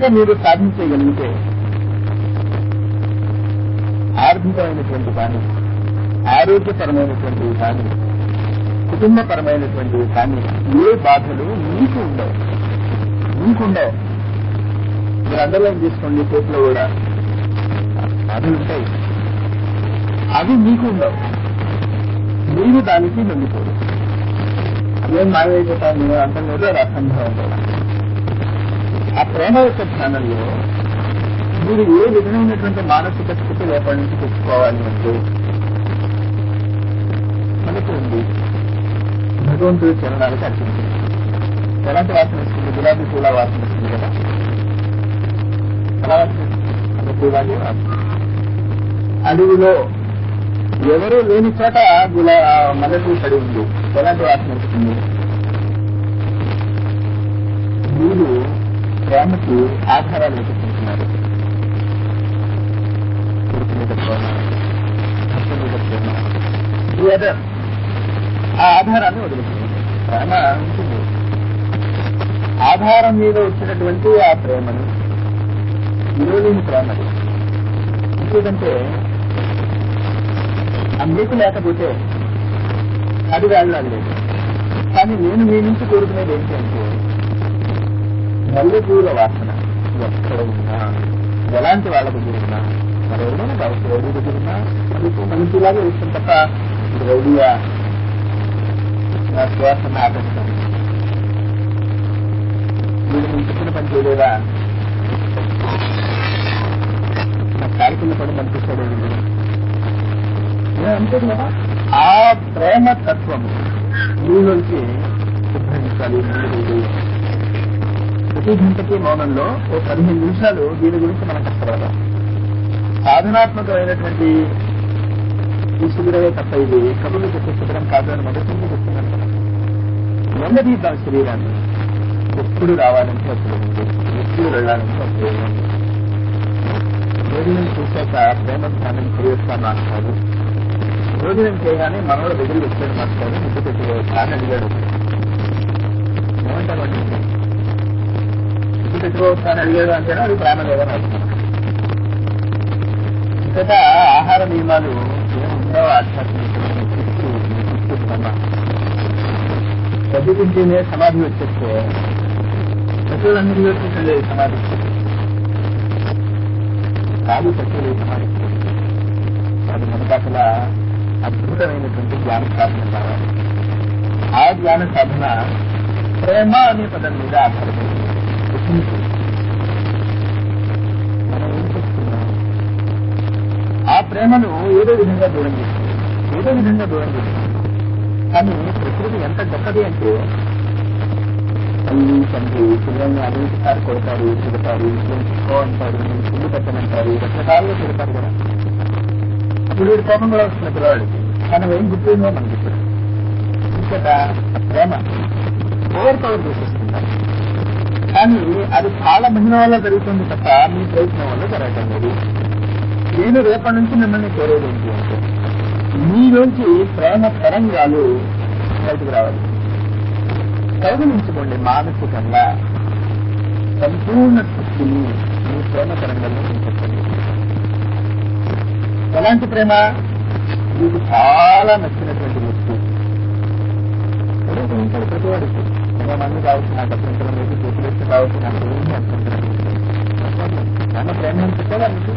కనుక మీరు సాధించగలిగితే ఆర్థికమైనటువంటి కానీ ఆరోగ్యపరమైనటువంటివి కానీ కుటుంబపరమైనటువంటివి కానీ ఏ బాధలు మీకు ఉండవు మీకు ఉండవు మీరు అండర్లైన్ చేసుకోండి చేతిలో కూడా బాధలు ఉంటాయి అవి మీకు ఉండవు మీరు దానికి లొంగిపోరు ఏం మాయమైపోతాను నేను అర్థం లేదు అది అసంభవం కూడా ఆ ప్రేమ యొక్క ధ్యానంలో మీరు ఏ విధమైనటువంటి మానసిక స్థితి లోపల నుంచి తెచ్చుకోవాలి అంటే మనకు ఉంది భగవంతుడి చరణాలకు అర్పించింది ఎలాంటి వాసన ఇస్తుంది గులాబీ పూల వాసన ఇస్తుంది కదా ఎలా వాసన అంటే గులాబీ వాసన అడవిలో ఎవరూ లేని చోట గులా మల్లెపూ పడి ఉంది ఎలాంటి వాసన వస్తుంది మీరు ప్రేమకి ఆధారాలు వెతుకుంటున్నారు కొడుకు మీద ప్రేమ భర్త మీద ప్రేమ లేదా ఆ ఆధారాన్ని వదులుతుంది ప్రేమ ఉంటుంది ఆధారం మీద వచ్చినటువంటి ఆ ప్రేమని విలువలేని ప్రేమని ఎందుకంటే ఆ మీకు లేకపోతే అది వెళ్ళాలి లేదు కానీ నేను మీ నుంచి కోరుకునేది ఏంటి అంటే మల్లెపూల వాసన ఎక్కడ ఉన్నా ఎలాంటి వాళ్ళ దగ్గర ఉన్నా మరెవరైనా కావచ్చు రౌడీ దగ్గర ఉన్నా మనకు మనకిలాగే ఇష్టం తప్ప ఇది రౌడీయా నా శ్వాసను ఆపేస్తాను వీడు నేను చెప్పిన పని చేయలేదా నా కాలు కింద పడి కనిపిస్తాడు వీడు అంతే కదా ఆ ప్రేమ తత్వం మీలోంచి ఉద్భవించాలి ముందు ప్రతి గంటకి మౌనంలో ఓ పదిహేను నిమిషాలు దీని గురించి మనం కష్టపడతాం సాధనాత్మకమైనటువంటి ఈ శిబిరమే తప్ప ఇది కబుర్లు చెప్పే శిబిరం కాదు అని మొదటి నుంచి చెప్తున్నాను కదా వందదీద్దాం శరీరాన్ని ఎప్పుడు రావాలంటే అప్పుడు ఉంది ఎప్పుడు వెళ్ళాలంటే అప్పుడు ఉంది భోజనం చేశాక ప్రేమ ధ్యానం చేయొచ్చా మాస్టారు భోజనం చేయగానే మనోడు దగ్గరికి వచ్చాడు మాస్టారు ముద్దు పెట్టుకోవచ్చు అని అడిగాడు ఏమంటారు అండి ముద్దు పెట్టుకోవచ్చు అని అడిగాడు అంటేనే అది ప్రేమ లేదని అర్థం ఇంతటా ఆహార నియమాలు ఏముండవు ఆధ్యాత్మిక శిస్తు శిస్తు బ్రహ్మ చదువుకుంటేనే సమాధి వచ్చేస్తే పశువులన్నీ వచ్చేసింది సమాధి కాదు పశువులు సమాధి అది మనకు అసలు అద్భుతమైనటువంటి జ్ఞాన సాధన కావాలి ఆ జ్ఞాన సాధన ప్రేమ అనే పదం మీద ఆధారపడింది గుర్తింపు మనం ఏం చేస్తున్నాం ఆ ప్రేమను ఏదో విధంగా దూరం చేస్తుంది ఏదో విధంగా దూరం చేస్తుంది కానీ ప్రకృతి ఎంత గొప్పది అంటే తల్లి తండ్రి పిల్లల్ని అనేకసారి కొడతారు తిడతారు ఇంట్లో అంటారు ఇల్లు పెట్టమంటారు రకరకాలుగా తిడతారు కదా ఇప్పుడు వీడి కోపం కూడా వస్తుంది పిల్లవాడికి మనం ఏం గుర్తుందో మనకి ఇప్పుడు ఇంకట ప్రేమ ఓవర్ పవర్ చేసేస్తున్నారు కానీ అది చాలా మహిమ వల్ల జరుగుతుంది తప్ప మీ ప్రయత్నం వల్ల జరగటం లేదు నేను రేపటి నుంచి మిమ్మల్ని కోరేది ఏంటి అంటే మీలోంచి ప్రేమ తరంగాలు బయటకు రావాలి కౌగులించుకోండి మానసికంగా సంపూర్ణ శక్తిని మీ ప్రేమ తరంగంలో ఉంచండి ఎలాంటి ప్రేమ మీకు చాలా నచ్చినటువంటి వ్యక్తి ఎవరైతే ఉంటాడు ప్రతివాడికి ఎంతో మంది కావచ్చు నాకు అభ్యంతరం లేదు చేతులెత్తి కావచ్చు నాకు ఏమీ అభ్యంతరం లేదు మన ప్రేమ అని చెప్పారా మీకు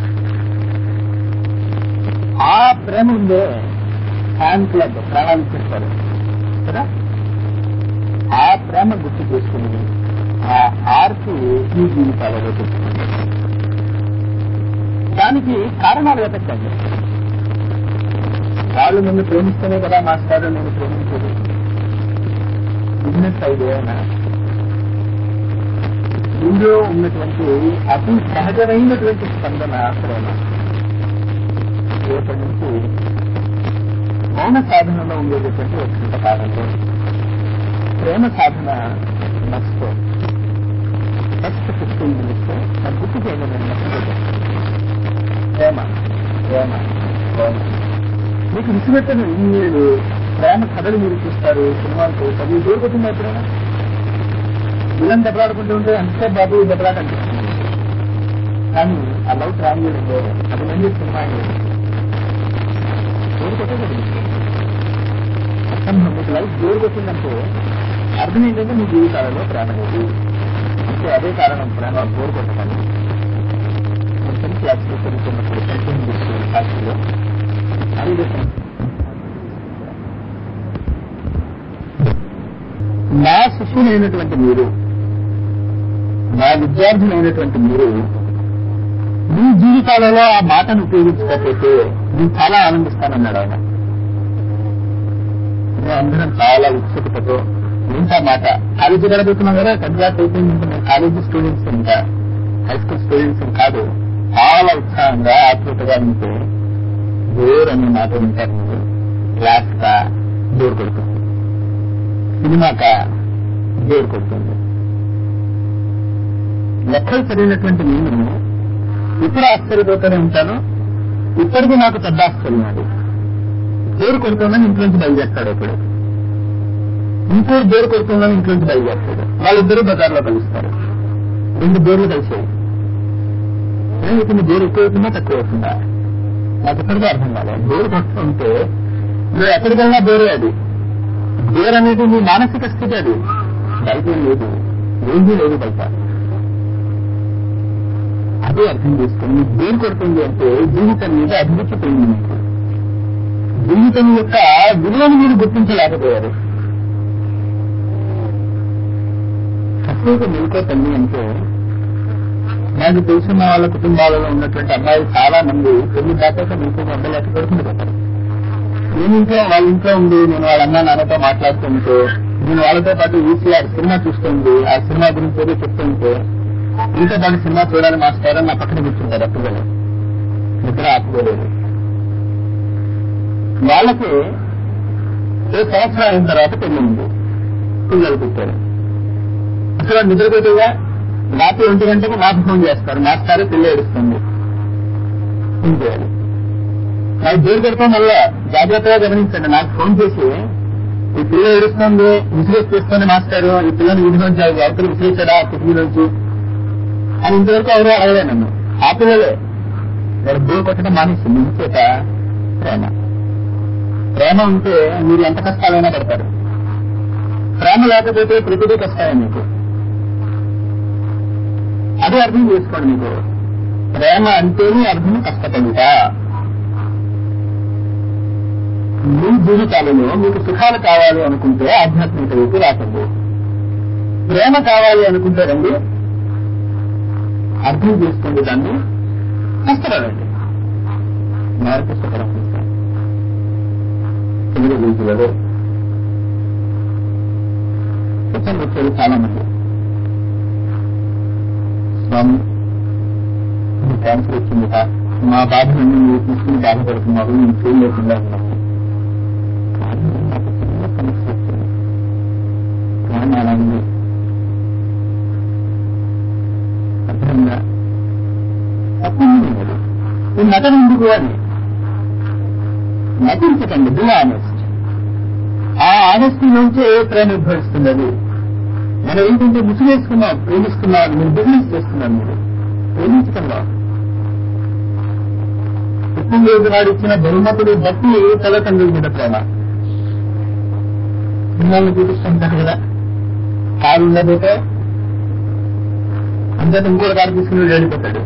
ఆ ప్రేమ ఉందే ఫ్యాన్ క్లబ్ ప్రాణాలు ఇచ్చేస్తారు కదా ఆ ప్రేమ గుర్తు చేసుకుని ఆ ఆర్తి మీ జీవితాలలో తెచ్చుకోండి దానికి కారణాలు వెతకండి వాళ్ళు నన్ను ప్రేమిస్తేనే కదా మాస్టర్ నేను ప్రేమించేది బిజినెస్ ఐడియానా ఇందులో ఉన్నటువంటి అతి సహజమైనటువంటి స్పందన ప్రేమ రేపటి నుంచి మౌన సాధనలో ఉండేటటువంటి ఒక గంట కాలంలో ప్రేమ సాధన మర్చిపో ఫస్ట్ ఫిఫ్టీన్ మినిట్స్ నాకు గుర్తు చేయండి నేను మర్చిపోతాను ప్రేమ ప్రేమ ప్రేమ మీకు విసిపెట్టిన ఇన్నేళ్ళు ప్రేమ కథలు మీరు చూస్తారు సినిమాలు చూస్తారు ఇది దూరుకుతుంది ఎప్పుడైనా విలన్ దెబ్బలాడుకుంటూ ఉంటే అంతే బాబు దెబ్బలాట అనిపిస్తుంది కానీ ఆ లవ్ ట్రాంగిల్ ఉందో అది మంది సినిమా అసంభవం మీకు లైఫ్ జోరు కొట్టిందంటే అర్థం ఏంటంటే మీ జీవితాలలో ప్రేమ లేదు అంటే అదే కారణం ప్రేమ బోర్ కొట్టడానికి కొంచెం క్లాస్లో చదువుతున్నప్పుడు సెంటింగ్ తీసుకుని క్లాసులో అది నా శిష్యునైనటువంటి మీరు నా విద్యార్థులైనటువంటి మీరు మీ జీవితాలలో ఆ మాటను ఉపయోగించకపోతే నేను చాలా ఆనందిస్తానన్నాడు ఆయన మేము అందరం చాలా ఉత్సుకతతో ఏంటా మాట కాలేజీ గడబోతున్నాం కదా కంట్రాక్ట్ అయిపోయింది కాలేజీ స్టూడెంట్స్ ఇంకా హై స్కూల్ స్టూడెంట్స్ కాదు చాలా ఉత్సాహంగా ఆతృతగా ఉంటే బోర్ అనే మాట వింటారు మీరు క్లాస్ కా బోర్ కొడుతుంది సినిమాకా బోర్ కొడుతుంది లెక్కలు చదివినటువంటి నేను ఇప్పుడు ఆశ్చర్యపోతూనే ఉంటాను ఇప్పటికీ నాకు పెద్ద ఆశ్చర్యం అది బోరు కొడుతుందని ఇంట్లోంచి బయలుదేస్తాడు ఇప్పుడు ఇంకోటి బోరు కొడుతుందని ఇంట్లోంచి బయలుదేస్తాడు వాళ్ళిద్దరూ బజార్లో కలుస్తారు రెండు బోర్లు కలిసాయి ఇప్పుడు బోరు ఎక్కువ అవుతుందా తక్కువ అవుతుందా నాకు ఇప్పటికీ అర్థం కాలేదు బోరు కొడుతుంటే నువ్వు ఎక్కడికెళ్ళినా బోరే అది బోర్ అనేది నీ మానసిక స్థితి అది బయట ఏం లేదు ఏంది లేదు బయట అదే అర్థం చేసుకుని నీకు దేని కొడుతుంది అంటే జీవితం మీద అభివృద్ధి పోయింది మీకు జీవితం యొక్క విలువను మీరు గుర్తించలేకపోయారు కాసేపు మెలుకో తల్లి అంటే నాకు తెలిసిన వాళ్ళ కుటుంబాలలో ఉన్నటువంటి అమ్మాయిలు చాలా మంది పెళ్లి దాకా మీకు మొదలెక్క పడుతుంది కదా నేను ఇంట్లో వాళ్ళ ఇంట్లో ఉండి నేను వాళ్ళ అన్న నాన్నతో మాట్లాడుతుంటే నేను వాళ్ళతో పాటు ఈసీఆర్ సినిమా చూస్తుంది ఆ సినిమా గురించి ఏదో చెప్తుంటే ఇంట్లో దాని సినిమా చూడాలని మాస్టర్ నా పక్కన కూర్చుంటారు అప్పుడే నిద్ర ఆపుకోలేదు వాళ్ళకి ఏ సంవత్సరం అయిన తర్వాత పెళ్లి ఉంది పిల్లలు పుట్టారు అసలు నిద్రపోతేగా రాత్రి ఒంటి గంటకు నాకు ఫోన్ చేస్తారు మాస్టర్ పిల్ల ఏడుస్తుంది ఏం చేయాలి నాకు దేని పెడతాం మళ్ళా జాగ్రత్తగా గమనించండి నాకు ఫోన్ చేసి ఈ పిల్ల ఏడుస్తుంది విసిరేసి చేస్తుంది మాస్టారు ఈ పిల్లని వీధి నుంచి అవతలు విసిరేసాడా కిటికీ నుంచి అని ఇంతవరకు ఎవరు అడగలే నన్ను ఆ పిల్లలే వాడు బోర్ కొట్టడం మానేసింది ఇంచేత ప్రేమ ప్రేమ ఉంటే మీరు ఎంత కష్టాలైనా పడతారు ప్రేమ లేకపోతే ప్రతిదీ కష్టాలే మీకు అదే అర్థం చేసుకోండి మీకు ప్రేమ అంటేనే అర్థం కష్టపడుట మీ జీవితాలలో మీకు సుఖాలు కావాలి అనుకుంటే ఆధ్యాత్మిక వైపు రాకండి ప్రేమ కావాలి అనుకుంటే రండి అర్థం చేసుకోండి దాన్ని కష్టపడండి నాకు కష్టపడం తెలుగు వీధులలో చెప్పండి వచ్చేది చాలా మంది స్వామి మీ క్యాన్సర్ వచ్చింది మా బాధలన్నీ మీరు తీసుకుని బాధపడుతున్నారు నేను చేయలేకుండా ఉన్నాను కానీ నాకు చిన్న సమస్య వచ్చింది కానీ అలా ఉంది అర్థమైందా తప్పని లేదు ఈ నటన ఎందుకు అని నటించకండి బి ఆనెస్ట్ ఆ ఆనెస్టీ నుంచే ప్రేమ ఉద్భవిస్తుంది అది మనం ఏంటంటే ముసుగేసుకున్నాం ప్రేమిస్తున్నాం మీరు బిజినెస్ చేస్తున్నారు మీరు ప్రేమించకండి పుట్టినరోజు నాడు ఇచ్చిన బహుమతులు బట్టి తల్లిదండ్రుల మీద ప్రేమ పిల్లల్ని చూపిస్తుంటారు కదా కారు ఉండబోతే అంతే ఇంకో కారు తీసుకుని వెళ్ళిపోతాడు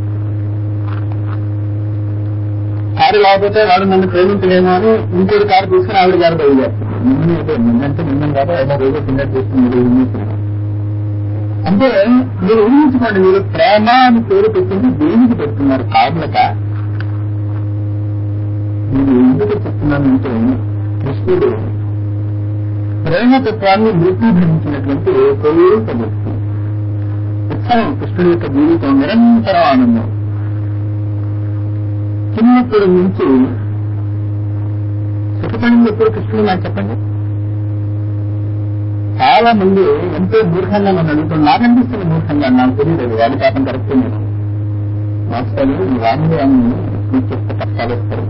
కారు లేకపోతే వాడు నన్ను ప్రేమించలేమో అని ఇంకోటి కారు తీసుకుని ఆవిడ గారు బయలుదేరుతుంది నిన్న అయితే నిన్నంటే నిన్న కాదు ఐదో రోజు కింద తీసుకుని మీరు ఊహించినారు అంటే మీరు ఊహించుకోండి మీరు ప్రేమ అని పేరు పెట్టింది దేనికి పెడుతున్నారు కార్లక నేను ఎందుకు చెప్తున్నానంటే కృష్ణుడు ప్రేమతత్వాన్ని మృత్యుభరించినటువంటి ఏకైక వ్యక్తి ఉత్సవం కృష్ణుడి యొక్క జీవితం నిరంతరం ఆనందం చిన్నప్పటి నుంచి సుఖపడింది ఎప్పుడు కృష్ణుడు నాకు చెప్పండి చాలా మంది ఎంతో మూర్ఖంగా నన్ను అడుగుతారు నాకు అనిపిస్తుంది మూర్ఖంగా నాకు తెలియదు వాడి పాపం కరెక్ట్ నేను మాస్టర్ రాముని పూజ చేస్తే కష్టాలు వస్తాయి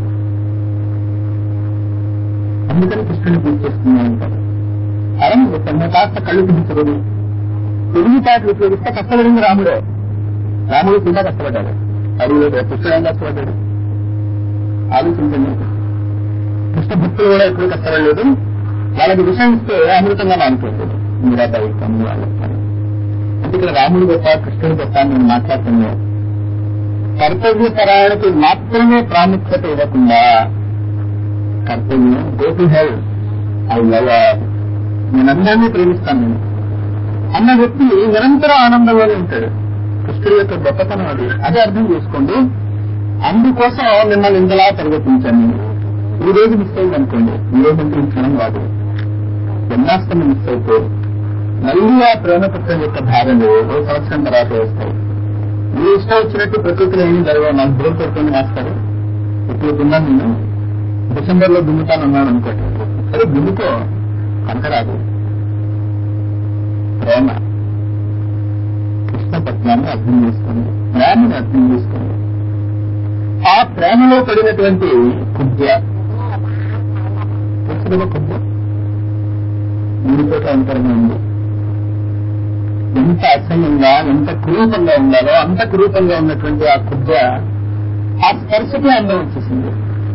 అందుకని కృష్ణుని పూజ చేస్తున్నాను అంటారు అరం చెప్పండి కాస్త కళ్ళు పిలిచరు తెలివి పాటలు ఉపయోగిస్తే కష్టపడింది రాముడే రాముడు కింద కష్టపడ్డాడు అడవిలో కృష్ణుడు ఏం కష్టపడ్డాడు ఆలోచించండి కృష్ణ భక్తులు కూడా ఎప్పుడు కష్టపడలేదు వాళ్ళకి విషయం ఇస్తే అమృతంగా మారిపోతుంది మీరాబాయి తమ్ముడు వాళ్ళు అంటే ఇక్కడ రాముడు గొప్ప కృష్ణుడు గొప్ప అని నేను మాట్లాడుతున్నాను కర్తవ్య పరాయణకి మాత్రమే ప్రాముఖ్యత ఇవ్వకుండా కర్తవ్యం go to hell I love నేను అందరినీ ప్రేమిస్తాను నేను అన్న వ్యక్తి నిరంతరం ఆనందంలోనే ఉంటాడు కృష్ణుడి యొక్క గొప్పతనం అది అదే అర్థం చేసుకోండి అందుకోసం మిమ్మల్ని ఇంతలా పరిగెత్తించాను నేను ఈ రోజు మిస్ అయింది అనుకోండి ఈ రోజు అంటే ఈ క్షణం కాదు జన్మాష్టమి మిస్ అయితే మళ్ళీ ఆ ప్రేమపత్రం యొక్క భార్యలు ఓ సంవత్సరం తర్వాత వస్తాయి మీ ఇష్టం వచ్చినట్టు ప్రకృతిలో ఏమి జరగవు నాకు బోర్ పెట్టుకుని వేస్తారు ఇప్పుడు దున్నాను నేను డిసెంబర్ లో దున్నుతానన్నాను అనుకోండి సరే దున్నుకో అంతరాదు ప్రేమ కృష్ణ పత్రాన్ని అర్థం చేసుకోండి ప్రేమని అర్థం చేసుకోండి ఆ ప్రేమలో పడినటువంటి కుద్య తెలుసుగా కుద్య మూడుతో అంతరంగా ఉంది ఎంత అసహ్యంగా ఎంత కురూపంగా ఉండాలో అంత కురూపంగా ఉన్నటువంటి ఆ కుద్య ఆ స్పర్శకి అందం వచ్చేసింది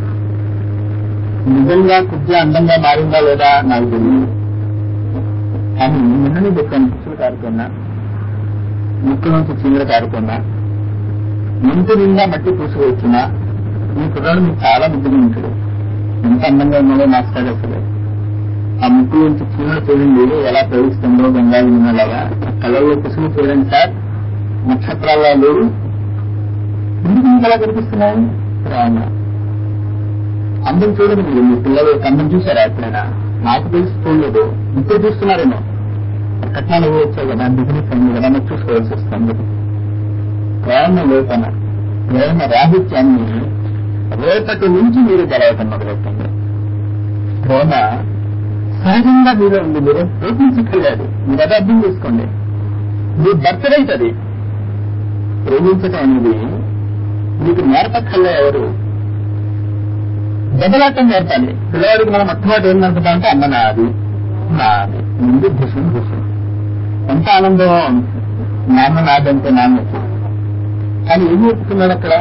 నిజంగా కుద్య అందంగా మారిందా లేదా నాకు తెలియదు కానీ నిన్ననే చెప్పాను పుచ్చులు కారుకున్నా ముక్కు నుంచి చీమలు కారుకున్నా ఇంటి నిండా మట్టి పూసుకొచ్చినా మీ కుర్రాడు మీకు చాలా ముద్దుగా ఉంటాడు ఎంత అందంగా ఉన్నాడో మాస్టర్ అసలు ఆ ముక్కు నుంచి చీమలు చూడండి ఎలా ప్రవేశిస్తుందో గంగాళి నిన్నలాగా కళ్ళల్లో పుసులు చూడండి సార్ నక్షత్రాల లేవు ఎందుకు మీకు అలా కనిపిస్తున్నాయి రామ అందం చూడండి మీరు మీ పిల్లల యొక్క అందం చూసారా ఎప్పుడైనా నాకు తెలిసి చూడలేదు ఇప్పుడు చూస్తున్నారేమో కట్నాలు ఏవో వచ్చాయి కదా బిజినెస్ అయింది కదా మరి చూసుకోవాల్సి వస్తుంది ప్రేమ లోపన ప్రేమ రాహిత్యాన్ని రేపటి నుంచి మీరు గెలవటం మొదలవుతుంది ప్రేమ సహజంగా మీలో ఉంది మీరు ప్రయత్నించగలిగారు మీరు అది అర్థం చేసుకోండి మీ బర్త్డే అది ప్రేమించటం అనేది మీకు నేర్పక్కర్లే ఎవరు దెబ్బలాటం నేర్పాలి పిల్లవాడికి మనం మొట్టమొదటి ఏం నేర్పుతాం అంటే అమ్మ నాది నాది ముందు భూషణ్ భూషణ్ ఎంత ఆనందం నాన్న నాదంటే నాన్నకి కానీ ఏం నేర్పుతున్నాడు అక్కడ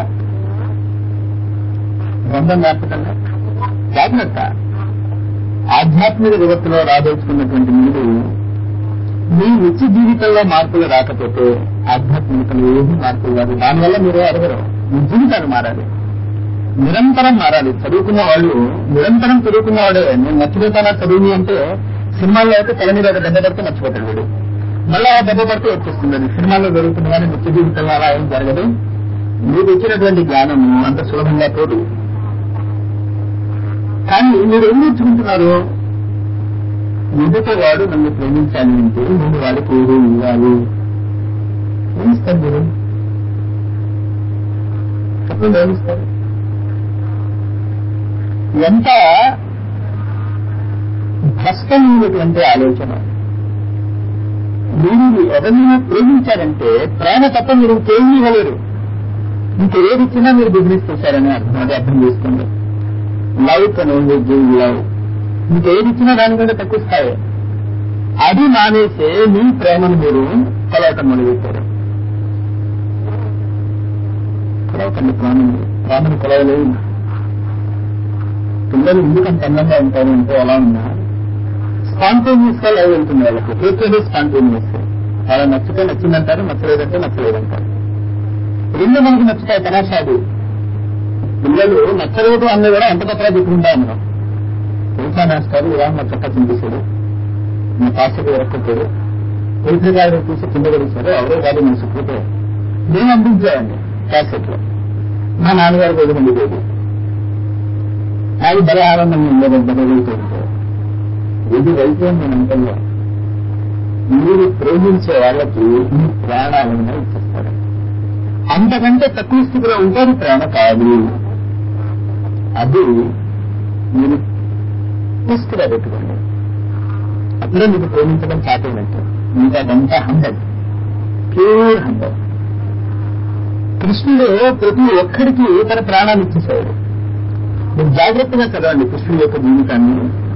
బంధం నేర్పకుండా జాగ్రత్త ఆధ్యాత్మిక జగత్తులో రాదోచుకున్నటువంటి మీరు మీ నిత్య జీవితంలో మార్పులు రాకపోతే ఆధ్యాత్మికతలో ఏమీ మార్పులు రాదు దానివల్ల మీరు అడగరు మీ జీవితాలు మారాలి నిరంతరం మారాలి చదువుకున్న వాళ్ళు నిరంతరం చదువుకున్న వాడే నేను మర్చిపోతానా చదువుని అంటే సినిమాల్లో అయితే తల మీద ఒక దెబ్బ పడితే మర్చిపోతాడు వీడు మళ్ళీ ఆ దెబ్బ పడితే వచ్చేస్తుంది అది సినిమాల్లో జరుగుతున్న కానీ నిత్య జీవితంలో అలా ఏం జరగదు మీకు వచ్చినటువంటి జ్ఞానం అంత సులభంగా పోదు కానీ మీరు ఏం నేర్చుకుంటున్నారు ఎదుట వాడు నన్ను ప్రేమించాలి అంటే నేను వాడికి ఏదో ఇవ్వాలి ఏమిస్తారు మీరు చెప్పండి ఏమిస్తారు ఎంత భ్రష్టమైనటువంటి ఆలోచన మీరు ఎవరినైనా ప్రేమించారంటే ప్రేమ తప్ప మీరు ఇంకేమీ ఇవ్వలేరు ఇంకేది ఇచ్చినా మీరు బిజినెస్ చేశారని అర్థం అది అర్థం చేసుకోండి love can only give love ఇంకేది ఇచ్చినా దానికంటే తక్కువ స్థాయి అది మానేసే మీ ప్రేమను మీరు కొలవటం మొదలుపెట్టారు కొలవకండి ప్రేమను ప్రేమను కొలవలేదు పిల్లలు ఎందుకంత అందంగా ఉంటారు అంటే ఎలా ఉన్నా స్పాంటేనియస్ గా లవ్ వెళ్తుంది వాళ్ళకి ఏకేదో స్పాంటేనియస్ చాలా నచ్చితే నచ్చిందంటారు నచ్చలేదంటే నచ్చలేదంటారు రెండు మనకి నచ్చుతాయి తమాషాది పిల్లలు నచ్చలేదు అన్నీ కూడా ఎంత కొత్తగా చెప్పుకుంటా ఉన్నాం తెలుసా మాస్టర్ ఇలా మా చక్క చింపేశాడు మా పాస్టర్ ఎరక్కొట్టాడు పులిపిరికాయలు చూసి కింద కలిశారు ఎవరో కాదు మన సుఖతో నేను అందించానండి క్యాసెట్ లో మా నాన్నగారు కూడా ఉండిపోయింది నాకు బల ఆనందం ఉండదు బలవుతూ ఉంటారు ఇది వైద్యం నేను అంటల్లో మీరు ప్రేమించే వాళ్ళకి మీ ప్రాణాలను ఇచ్చేస్తారు అంతకంటే తక్కువ స్థితిలో ఉంటుంది ప్రేమ కాదు అది మీరు తీసుకురా పెట్టుకోండి అప్పుడే మీకు ప్రేమించడం చాటైనట్టు మీకు అదంతా హండ్రెడ్ ప్యూర్ హండ్రెడ్ కృష్ణుడు ప్రతి ఒక్కడికి తన ప్రాణాలు ఇచ్చేసాడు మీరు జాగ్రత్తగా చదవండి కృష్ణుడి యొక్క జీవితాన్ని